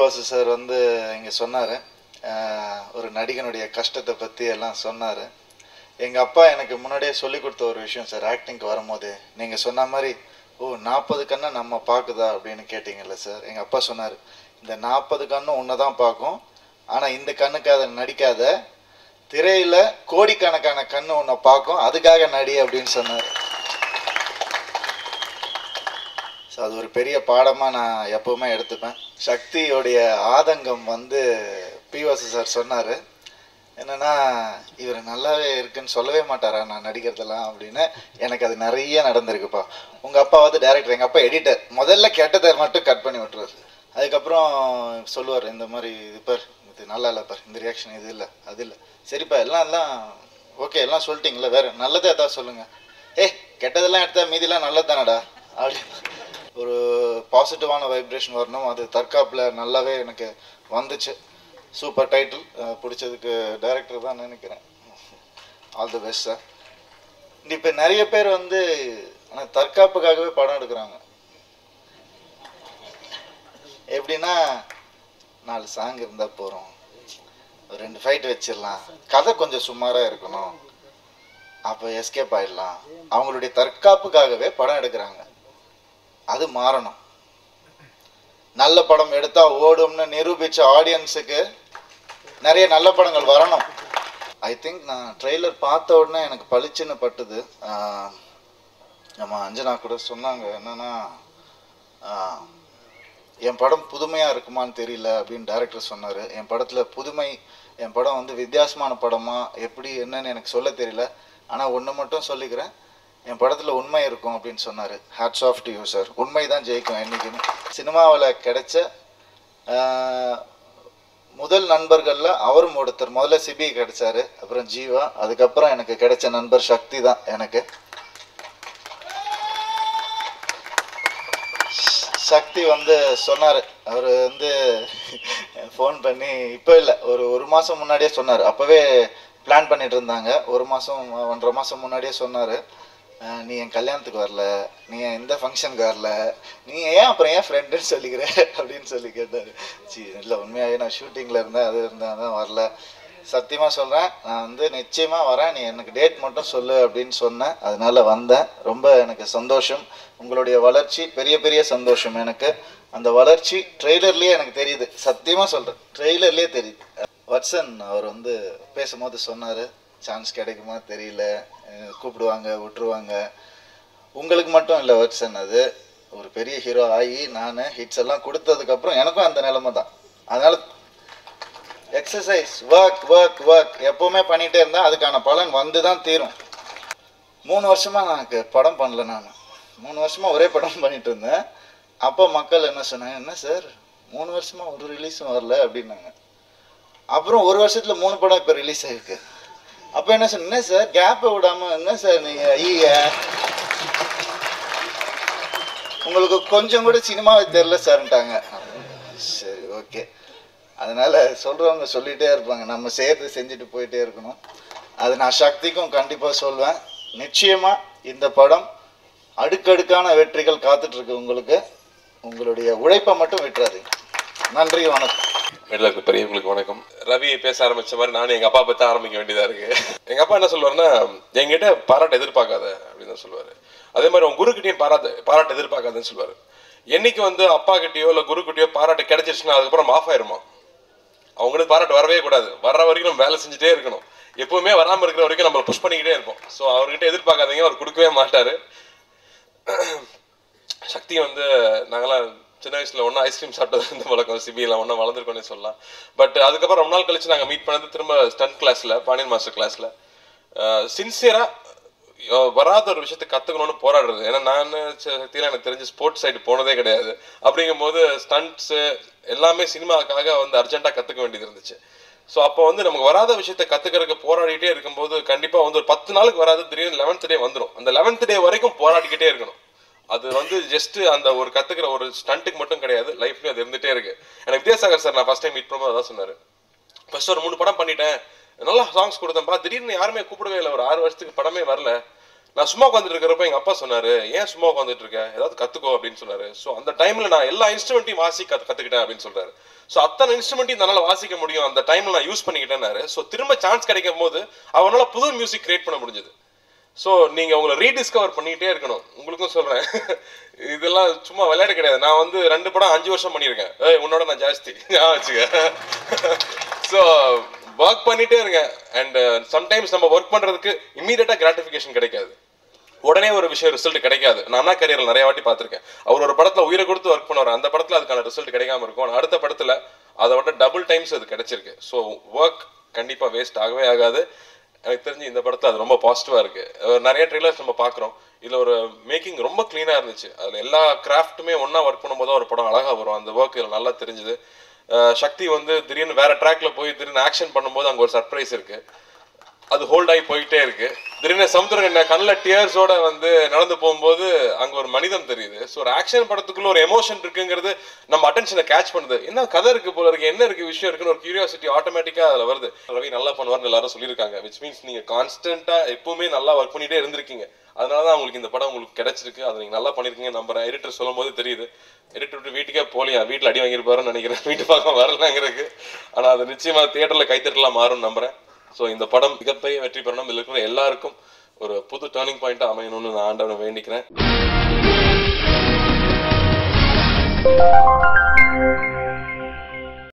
Vasu sir வந்து இங்கே சொன்னார் ஒரு நடிகனுடைய கஷ்டத்தை பற்றி எல்லாம் சொன்னார் எங்கள் அப்பா எனக்கு முன்னாடியே சொல்லி கொடுத்த ஒரு விஷயம் சார் ஆக்டிங்க்கு வரும்போது நீங்கள் சொன்ன மாதிரி ஓ நாற்பது கண்ணை நம்ம பார்க்குதா அப்படின்னு கேட்டிங்கல்ல சார் எங்கள் அப்பா சொன்னார் இந்த நாற்பது கண்ணும் உன்னை தான் பார்க்கும் ஆனால் இந்த கண்ணுக்கு அதை நடிக்காத திரையில் கோடிக்கணக்கான கண்ணு உன்னை பார்க்கும் அதுக்காக நடி அப்படின்னு சொன்னார் ஸோ அது ஒரு பெரிய பாடமாக நான் எப்பவுமே எடுத்துப்பேன் சக்தியோடைய ஆதங்கம் வந்து பிவாசு சார் சொன்னார் என்னன்னா இவர் நல்லாவே இருக்குன்னு சொல்லவே மாட்டாரா நான் நடிக்கிறதெல்லாம் அப்படின்னு எனக்கு அது நிறைய நடந்திருக்குப்பா உங்கள் அப்பா வந்து டேரக்டர் எங்கள் அப்பா எடிட்டர் முதல்ல கெட்டதை மட்டும் கட் பண்ணி விட்டுருவார் அதுக்கப்புறம் சொல்லுவார் இந்த மாதிரி இது பார் இது நல்லா இல்லை பார் இந்த ரியாக்ஷன் இது இல்லை அது இல்லை சரிப்பா எல்லாம் எல்லாம் ஓகே எல்லாம் சொல்லிட்டீங்களா வேற நல்லதே ஏதாவது சொல்லுங்கள் ஏ கெட்டதெல்லாம் எடுத்தா மீதிலாம் நல்லது தானடா அப்படி ஒரு பாசிட்டிவான வைப்ரேஷன் வரணும் அது தற்காப்பில் நல்லாவே எனக்கு வந்துச்சு சூப்பர் டைட்டில் பிடிச்சதுக்கு டைரக்டர் தான் நினைக்கிறேன் ஆல் தி பெஸ்ட் சார் இப்போ நிறைய பேர் வந்து ஆனால் தற்காப்புக்காகவே படம் எடுக்கிறாங்க எப்படின்னா நாலு சாங் இருந்தால் போகிறோம் ஒரு ரெண்டு ஃபைட் வச்சிடலாம் கதை கொஞ்சம் சுமாராக இருக்கணும் அப்போ எஸ்கேப் ஆயிடலாம் அவங்களுடைய தற்காப்புக்காகவே படம் எடுக்கிறாங்க அது மாறணும் நல்ல படம் எடுத்தா ஓடும்னு நிரூபிச்ச ஆடியன்ஸுக்கு நிறைய நல்ல படங்கள் வரணும் ஐ திங்க் நான் ட்ரெய்லர் பார்த்த உடனே எனக்கு பளிச்சுன்னு பட்டுது ஆஹ் நம்ம அஞ்சனா கூட சொன்னாங்க என்னன்னா ஆஹ் என் படம் புதுமையாக இருக்குமான்னு தெரியல அப்படின்னு டேரக்டர் சொன்னார் என் படத்தில் புதுமை என் படம் வந்து வித்தியாசமான படமா எப்படி என்னன்னு எனக்கு சொல்ல தெரியல ஆனால் ஒன்று மட்டும் சொல்லிக்கிறேன் என் படத்தில் உண்மை இருக்கும் அப்படின்னு சொன்னார் hats off to you sir உண்மை தான் ஜெயிக்கும் என்றைக்குமே சினிமாவில் கிடைச்ச ஆஹ், முதல் நண்பர்களில் அவரும் ஒருத்தர் முதல்ல சிபி கிடைச்சாரு அப்புறம் ஜீவா அதுக்கப்புறம் எனக்கு கிடைச்ச நண்பர் சக்தி தான் எனக்கு சக்தி வந்து சொன்னார் அவர் வந்து ஃபோன் பண்ணி இப்போ இல்லை ஒரு ஒரு மாதம் முன்னாடியே சொன்னார் அப்போவே பிளான் பண்ணிட்டு இருந்தாங்க ஒரு மாதம் ஒன்றரை மாதம் முன்னாடியே சொன்னார் நீ என் கல்யாணத்துக்கு வரல நீ என் இந்த ஃபங்க்ஷனுக்கு வரல நீ ஏன் அப்புறம் ஏன் ஃப்ரெண்டுன்னு சொல்லிக்கிற அப்படின்னு சொல்லி கேட்டார் சி இல்லை உண்மையாகவே நான் ஷூட்டிங்கில் இருந்தேன் அது இருந்தேன் அதான் வரல சத்தியமாக சொல்கிறேன் நான் வந்து நிச்சயமாக வரேன் நீ எனக்கு டேட் மட்டும் சொல்லு அப்படின்னு சொன்னேன் அதனால வந்தேன் ரொம்ப எனக்கு சந்தோஷம் உங்களுடைய வளர்ச்சி பெரிய பெரிய சந்தோஷம் எனக்கு அந்த வளர்ச்சி ட்ரெய்லர்லேயே எனக்கு தெரியுது சத்தியமாக சொல்கிறேன் ட்ரெய்லர்லேயே தெரியுது வட்சன் அவர் வந்து பேசும்போது சொன்னார் சான்ஸ் கிடைக்குமா தெரியல அஹ் கூப்பிடுவாங்க விட்டுருவாங்க உங்களுக்கு மட்டும் இல்லை வட்சன் அது ஒரு பெரிய ஹீரோ ஆகி நான் ஹிட்ஸ் எல்லாம் கொடுத்ததுக்கப்புறம் எனக்கும் அந்த நிலைமை தான் அதனால் எக்ஸசைஸ் ஒர்க் ஒர்க் ஒர்க் எப்போவுமே பண்ணிகிட்டே இருந்தால் அதுக்கான பலன் வந்து தான் தீரும் மூணு வருஷமாக எனக்கு படம் பண்ணல நான் மூணு வருஷமாக ஒரே படம் பண்ணிட்டு இருந்தேன் அப்போ மக்கள் என்ன சொன்னாங்க என்ன சார் மூணு வருஷமாக ஒரு ரிலீஸும் வரல அப்படின்னாங்க அப்புறம் ஒரு வருஷத்தில் மூணு படம் இப்போ ரிலீஸ் ஆயிருக்கு அப்போ என்ன சொன்ன என்ன சார் கேப்பை விடாமல் என்ன சார் நீங்கள் ஐய உங்களுக்கு கொஞ்சம் கூட சினிமாவை தெரில சார்ன்ட்டாங்க சரி ஓகே அதனால சொல்றவங்க சொல்லிட்டே இருப்பாங்க நம்ம சேர்த்து செஞ்சுட்டு போயிட்டே இருக்கணும் அது நான் சக்திக்கும் கண்டிப்பாக சொல்வேன் நிச்சயமா இந்த படம் அடுக்கடுக்கான வெற்றிகள் காத்துட்டு இருக்கு உங்களுக்கு உங்களுடைய உழைப்பை மட்டும் விட்டுறாதீங்க நன்றி வணக்கம் மேடையில் இருக்க பெரியவங்களுக்கு வணக்கம் ரவி பேச ஆரம்பிச்ச மாதிரி நானும் எங்க அப்பா பத்தி ஆரம்பிக்க வேண்டியதா இருக்கு எங்க அப்பா என்ன சொல்லுவாருன்னா என்கிட்ட பாராட்ட எதிர்பார்க்காத அப்படின்னு தான் சொல்லுவாரு அதே மாதிரி உன் குருக்கிட்டையும் பாராட்டு பாராட்ட எதிர்பார்க்காதுன்னு சொல்லுவாரு என்னைக்கு வந்து அப்பா கிட்டயோ இல்ல குரு கிட்டயோ பாராட்டு கிடைச்சிருச்சுன்னா அதுக்கப்புறம் ஆஃப் ஆயிருமா அவங்களுக்கு பாராட்டு வரவே கூடாது வர்ற வரைக்கும் நம்ம வேலை செஞ்சுட்டே இருக்கணும் எப்பவுமே வராம இருக்கிற வரைக்கும் நம்ம புஷ் பண்ணிக்கிட்டே இருப்போம் ஸோ அவர்கிட்ட எதிர்பார்க்காதீங்க அவர் கொடுக்கவே மாட்டாரு சக்தி வந்து நாங்களாம் சின்ன வயசுல ஒன்றா ஐஸ்கிரீம் சாப்பிட்டது இந்த பழக்கம் சிபியில் ஒன்றா வளர்ந்துருக்கோன்னே சொல்லலாம் பட் அதுக்கப்புறம் ரொம்ப நாள் கழிச்சு நாங்கள் மீட் பண்ணது திரும்ப ஸ்டன் கிளாஸ்ல பாண்டியன் மாஸ்டர் கிளாஸ்ல சின்சியரா வராத ஒரு விஷயத்தை கத்துக்கணும்னு போராடுறது ஏன்னா நான் சக்தியில எனக்கு தெரிஞ்சு ஸ்போர்ட்ஸ் சைடு போனதே கிடையாது அப்படிங்கும்போது ஸ்டண்ட்ஸ் எல்லாமே சினிமாக்காக வந்து அர்ஜென்ட்டா கத்துக்க வேண்டியது இருந்துச்சு ஸோ அப்போ வந்து நமக்கு வராத விஷயத்தை கத்துக்கிறதுக்கு போராடிட்டே இருக்கும்போது கண்டிப்பா வந்து ஒரு பத்து நாளுக்கு வராது திடீர்னு லெவன்த் டே வந்துடும் அந்த லெவன்த் டே வரைக்கும் போராடிக்கிட்டே இருக்கணும் அது வந்து ஜஸ்ட் அந்த ஒரு கத்துக்கிற ஒரு ஸ்டண்ட்டுக்கு மட்டும் கிடையாது லைஃப்லயும் அது இருந்துட்டே இருக்கு எனக்கு வித்யாசாகர் சார் நான் ஃபர்ஸ்ட் டைம் மீட் பண்ணும்போது அதான் சொன்னாரு ஃபர்ஸ்ட் ஒரு மூணு படம் பண்ணிட்டேன் நல்லா சாங்ஸ் கொடுத்தேன்ப்பா திடீர்னு யாருமே கூப்பிடவே இல்லை ஒரு ஆறு வருஷத்துக்கு படமே வரல நான் சும்மா உட்காந்துட்டு இருக்கிறப்ப எங்க அப்பா சொன்னாரு ஏன் சும்மா உட்காந்துட்டு இருக்க ஏதாவது கத்துக்கோ அப்படின்னு சொன்னாரு ஸோ அந்த டைம்ல நான் எல்லா இன்ஸ்ட்ருமெண்ட்டையும் வாசி கத்து கத்துக்கிட்டேன் அப்படின்னு சொல்றாரு ஸோ அத்தனை இன்ஸ்ட்ருமெண்ட்டையும் தன்னால வாசிக்க முடியும் அந்த டைம்ல நான் யூஸ் பண்ணிக்கிட்டேன்னாரு ஸோ திரும்ப சான்ஸ் கிடைக்கும் போது அவனால புது மியூசிக் கிரியேட் பண்ண முடிஞ்சது ஸோ நீங்க உங்களை ரீடிஸ்கவர் பண்ணிக்கிட்டே இருக்கணும் உங்களுக்கும் சொல்றேன் இதெல்லாம் சும்மா விளையாட்டு கிடையாது நான் வந்து ரெண்டு படம் அஞ்சு வருஷம் பண்ணியிருக்கேன் ஏய் உன்னோட நான் ஜாஸ்தி ஞாபகம் வச்சுக்க ஸோ ஒர்க் பண்ணிட்டே இருங்க அண்ட் சம்டைம்ஸ் நம்ம ஒர்க் பண்றதுக்கு இம்மீடியட்டா கிராட்டிஃபிகேஷன் கிடைக்காது உடனே ஒரு விஷயம் ரிசல்ட் கிடைக்காது நான் அண்ணா கரியரில் நிறைய வாட்டி பார்த்துருக்கேன் அவர் ஒரு படத்துல உயிரை கொடுத்து ஒர்க் பண்ணுவார் அந்த படத்துல அதுக்கான ரிசல்ட் கிடைக்காம இருக்கும் ஆனா அடுத்த படத்துல அதை விட டபுள் டைம்ஸ் அது கிடைச்சிருக்கு ஸோ ஒர்க் கண்டிப்பா வேஸ்ட் ஆகவே ஆகாது எனக்கு தெரிஞ்சு இந்த படத்துல அது ரொம்ப பாசிட்டிவா இருக்கு அஹ் நிறைய ட்ரெய்லர்ஸ் நம்ம பார்க்குறோம் இதுல ஒரு மேக்கிங் ரொம்ப க்ளீனா இருந்துச்சு அதுல எல்லா கிராஃப்ட்டுமே ஒண்ணா ஒர்க் பண்ணும்போது தான் ஒரு படம் அழகா வரும் அந்த ஒர்க் இதுல நல்லா தெரிஞ்சுது அஹ் சக்தி வந்து திடீர்னு வேற ட்ராக்ல போய் திடீர்னு ஆக்ஷன் பண்ணும்போது அங்க ஒரு சர்ப்ரைஸ் இருக்கு அது ஹோல்ட் ஆகி போயிட்டே இருக்கு திடீர்னு சமுத்திரம் என்ன கண்ணில் டியர்ஸோட வந்து நடந்து போகும்போது அங்க ஒரு மனிதம் தெரியுது ஸோ ஒரு ஆக்ஷன் படத்துக்குள்ள ஒரு எமோஷன் இருக்குங்கிறது நம்ம அட்டென்ஷனை கேட்ச் பண்ணுது என்ன கதை இருக்கு போல இருக்கு என்ன இருக்கு விஷயம் இருக்குன்னு ஒரு கியூரியாசிட்டி ஆட்டோமேட்டிக்கா அதுல வருது ரவி நல்லா பண்ணுவார்னு எல்லாரும் சொல்லியிருக்காங்க விச் மீன்ஸ் நீங்க கான்ஸ்டன்டா எப்பவுமே நல்லா ஒர்க் பண்ணிட்டே இருந்திருக்கீங்க அதனால தான் உங்களுக்கு இந்த படம் உங்களுக்கு கிடைச்சிருக்கு அதை நீங்க நல்லா பண்ணிருக்கீங்க நம்புறேன் எடிட்டர் சொல்லும் போது தெரியுது எடிட்டர் விட்டு வீட்டுக்கே போலியா வீட்டில் அடி வாங்கியிருப்பாருன்னு நினைக்கிறேன் வீட்டு பக்கம் வரலங்கிறதுக்கு ஆனா அது நிச்சயமா தியேட்டர்ல கைத்தட்டலாம் மாறும்னு நம்புறேன் ஸோ இந்த படம் மிகப்பெரிய வெற்றி பெறணும் இதுல இருக்கிற எல்லாருக்கும் ஒரு புது டேர்னிங் பாயிண்டா அமையணும்னு நான் ஆண்டவனை வேண்டிக்கிறேன்